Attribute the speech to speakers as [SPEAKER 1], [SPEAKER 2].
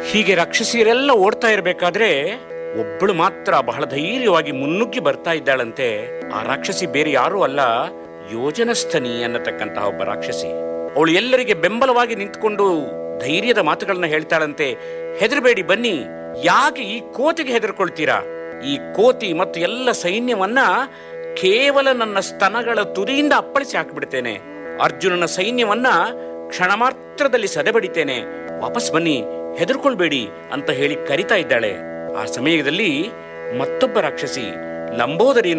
[SPEAKER 1] ಹೀಗೆ ರಾಕ್ಷಸಿಯರೆಲ್ಲ ಓಡ್ತಾ ಇರಬೇಕಾದ್ರೆ ಒಬ್ಬಳು ಮಾತ್ರ ಬಹಳ ಧೈರ್ಯವಾಗಿ ಮುನ್ನುಗ್ಗಿ ಬರ್ತಾ ಇದ್ದಾಳಂತೆ ಆ ರಾಕ್ಷಸಿ ಬೇರೆ ಯಾರೂ ಅಲ್ಲ ಯೋಜನಸ್ಥನಿ ಅನ್ನತಕ್ಕಂತಹ ಒಬ್ಬ ರಾಕ್ಷಸಿ ಅವಳು ಎಲ್ಲರಿಗೆ ಬೆಂಬಲವಾಗಿ ನಿಂತ್ಕೊಂಡು ಧೈರ್ಯದ ಮಾತುಗಳನ್ನ ಹೇಳ್ತಾಳಂತೆ ಹೆದರಬೇಡಿ ಬನ್ನಿ ಯಾಕೆ ಈ ಕೋತಿಗೆ ಹೆದರ್ಕೊಳ್ತೀರಾ ಈ ಕೋತಿ ಮತ್ತು ಎಲ್ಲ ಸೈನ್ಯವನ್ನ ಕೇವಲ ನನ್ನ ಸ್ತನಗಳ ತುದಿಯಿಂದ ಅಪ್ಪಳಿಸಿ ಹಾಕಿಬಿಡ್ತೇನೆ ಅರ್ಜುನನ ಸೈನ್ಯವನ್ನ ಕ್ಷಣ ಮಾತ್ರದಲ್ಲಿ ಸದೆಬಡಿತೇನೆ ವಾಪಸ್ ಬನ್ನಿ ಹೆದರ್ಕೊಳ್ಬೇಡಿ ಅಂತ ಹೇಳಿ ಕರಿತಾ ಇದ್ದಾಳೆ ಆ ಸಮಯದಲ್ಲಿ ಮತ್ತೊಬ್ಬ ರಾಕ್ಷಸಿ ಲಂಬೋದರಿಯನ್ನು